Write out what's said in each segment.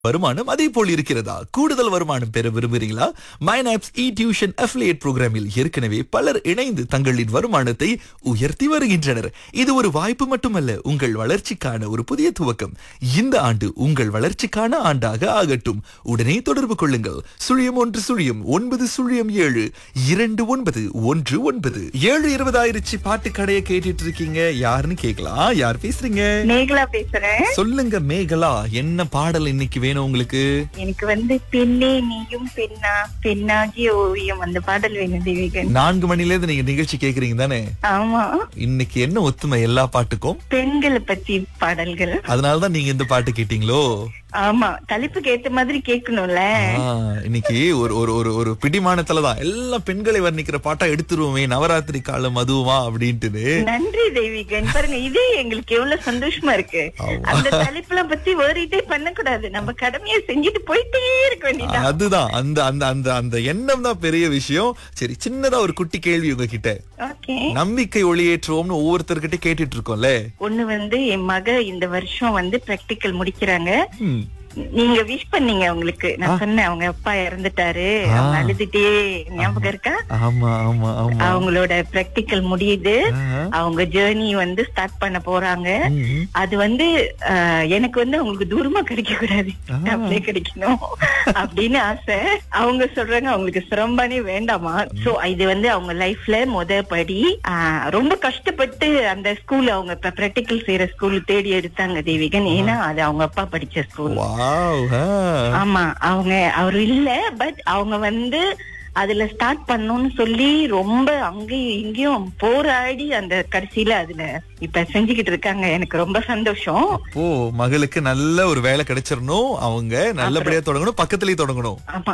வருமானம் அதே போல் இருக்கிறதா கூடுதல் வருமானம் பெற விரும்புகிறீங்களா மைனாப்ஸ் இ டியூஷன் அஃபிலியேட் புரோகிராமில் ஏற்கனவே பலர் இணைந்து தங்களின் வருமானத்தை உயர்த்தி வருகின்றனர் இது ஒரு வாய்ப்பு மட்டுமல்ல உங்கள் வளர்ச்சிக்கான ஒரு புதிய துவக்கம் இந்த ஆண்டு உங்கள் வளர்ச்சிக்கான ஆண்டாக ஆகட்டும் உடனே தொடர்பு கொள்ளுங்கள் சுழியம் ஒன்று சுழியம் ஒன்பது சுழியம் ஏழு இரண்டு ஒன்பது ஒன்று ஒன்பது ஏழு இருபதாயிருச்சு பாட்டு கடையை கேட்டுட்டு இருக்கீங்க யாருன்னு கேட்கலாம் யார் பேசுறீங்க மேகலா பேசுறேன் சொல்லுங்க மேகலா என்ன பாடல் இன்னைக்கு வேணும் உங்களுக்கு எனக்கு வந்து பெண்ணே நீயும் பெண்ணா பெண்ணாகிய ஓவியம் அந்த பாடல் வேணும் தேவிகன் நான்கு மணில இருந்து நீங்க நிகழ்ச்சி கேக்குறீங்க தானே ஆமா இன்னைக்கு என்ன ஒத்துமை எல்லா பாட்டுக்கும் பெண்களை பத்தி பாடல்கள் அதனாலதான் நீங்க இந்த பாட்டு கேட்டீங்களோ ஆமா தலைப்புக்கு ஏத்த மாதிரி கேட்கணும்ல ஆ, இன்னைக்கு ஒரு ஒரு ஒரு ஒரு பிடிமானத்துலதான் எல்லா பெண்களை வர்ணிக்கிற பாட்டா எடுத்துருவோமே நவராத்திரி காலம் அதுவுமா அப்படின்ட்டு நன்றி தெய்வீகன் பாருங்க இதே எங்களுக்கு எவ்வளவு சந்தோஷமா இருக்கு ஆமா. அந்த தலைப்புலாம் பத்தி வேறிட்டே பண்ணக்கூடாது நம்ம கடமையை செஞ்சுட்டு போயிட்டே இருக்க வேண்டியதான் அதுதான் அந்த அந்த அந்த அந்த எண்ணம் தான் பெரிய விஷயம் சரி சின்னதா ஒரு குட்டி கேள்வி உங்ககிட்ட ஓகே நம்பிக்கை ஒளியேற்றுவோம்னு ஒவ்வொருத்தர்கிட்ட கேட்டுட்டு இருக்கோம்ல ஒண்ணு வந்து என் மக இந்த வருஷம் வந்து பிராக்டிக்கல் முடிக்கிறாங்க ம். நீங்க விஷ் பண்ணீங்க அவங்களுக்கு நான் சொன்னேன் அவங்க அப்பா இறந்துட்டாரு அவங்க அழுதுட்டே ஞாபகம் இருக்கா ஆமா ஆமா ஆமா அவங்களோட பிராக்டிக்கல் முடியுது ஆ. அவங்க ஜேர்னி வந்து ஸ்டார்ட் பண்ண போறாங்க ம். அது வந்து ஆஹ், எனக்கு வந்து அவங்களுக்கு தூரமா கிடைக்க கூடாது அப்படியே கிடைக்கணும் அப்படின்னு ஆசை அவங்க சொல்றாங்க அவங்களுக்கு சிரமபானே வேண்டாமா சோ இது வந்து அவங்க லைஃப்ல முத படி ஆஹ், ரொம்ப கஷ்டப்பட்டு அந்த ஸ்கூல் அவங்க இப்ப பிராக்டிக்கல் செய்யற ஸ்கூல் தேடி எடுத்தாங்க தேவிகன் ஏன்னா அது அவங்க அப்பா படிச்ச ஸ்கூல் வாவ் ஆ. ஆமா அவங்க அவர் இல்ல பட் அவங்க வந்து அதுல ஸ்டார்ட் பண்ணணும்னு சொல்லி ரொம்ப அங்கேயும் இங்கேயும் போராடி அந்த கடைசியில அதுல இப்ப செஞ்சுக்கிட்டு இருக்காங்க எனக்கு ரொம்ப சந்தோஷம் அப்போ மகளுக்கு நல்ல ஒரு வேலை கிடைச்சிடணும் அவங்க நல்லபடியா தொடங்கணும் பக்கத்துலயே தொடங்கணும் ஆமா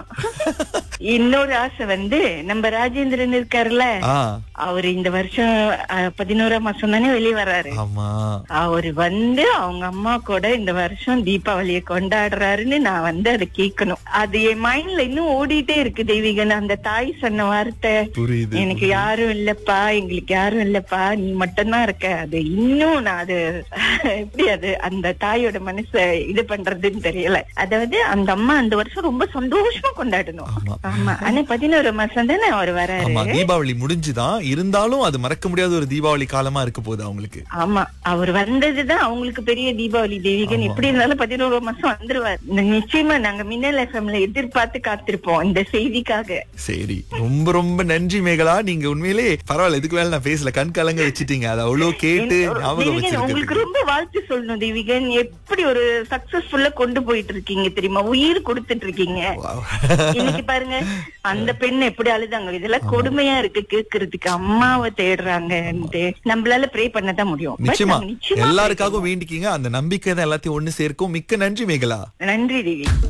இன்னொரு ஆசை வந்து நம்ம ராஜேந்திரன் இருக்காருல்ல ஆ அவர் இந்த வருஷம் அஹ், பதினோராம் மாசம் தானே வெளியே வர்றாரு ஆமா அவர் வந்து அவங்க அம்மா கூட இந்த வருஷம் தீபாவளியை கொண்டாடுறாருன்னு நான் வந்து அதை கேட்கணும் அது என் மைண்ட்ல இன்னும் ஓடிட்டே இருக்கு தெய்வீகன் அந்த தாய் சொன்ன வார்த்தை புரியுது எனக்கு யாரும் இல்லப்பா எங்களுக்கு யாரும் இல்லப்பா நீ மட்டும்தான் இருக்க அது இன்னும் நான் அது எப்படி அது அந்த தாயோட மனச இது பண்றதுன்னு தெரியல அதாவது அந்த அம்மா அந்த வருஷம் ரொம்ப சந்தோஷமா கொண்டாடணும் ஆமா. ஆமா ஆனா பதினோரு மாசம் தானே அவர் வராரு ஆமா தீபாவளி முடிஞ்சுதான் இருந்தாலும் அது மறக்க முடியாத ஒரு தீபாவளி காலமா இருக்க போகுது அவங்களுக்கு ஆமா அவர் வந்ததுதான் அவங்களுக்கு பெரிய தீபாவளி தேவிகன் எப்படி இருந்தாலும் பதினோரு மாசம் வந்துருவார் இந்த நிச்சயமா நாங்க மின்னல் எஃப்எம்ல எதிர்பார்த்து காத்திருப்போம் இந்த செய்திக்காக சரி ரொம்ப ரொம்ப நன்றி மேகலா நீங்க உண்மையிலே பரவாயில்ல இதுக்கு மேல நான் பேசல கண் கலங்க வச்சிட்டீங்க அதை அவ்வளவு கேட்டு ஞாபகம் தேவிகன் உங்களுக்கு வச்சிருக்கேன் ரொம்ப வாழ்த்து சொல்லணும் தேவிகன் எப்படி ஒரு சக்சஸ்ஃபுல்லா கொண்டு போயிட்டு இருக்கீங்க தெரியுமா உயிர் கொடுத்துட்டு இருக்கீங்க இன்னைக்கு பாருங்க அந்த பெண் எப்படி அழுதாங்க இதெல்லாம் கொடுமையா இருக்கு கேக்குறதுக்கு அம்மாவை தேடுறாங்கன்ட்டு நம்மளால ப்ரே பண்ணதான் முடியும் But நிச்சயமா நாங்க நிச்சயமா எல்லாருக்காகவும் வேண்டிக்கீங்க அந்த நம்பிக்கை தான் எல்லாத்தையும் ஒண்ணு சேர்க்கும் மிக்க நன்றி மேகலா நன்றி தேவி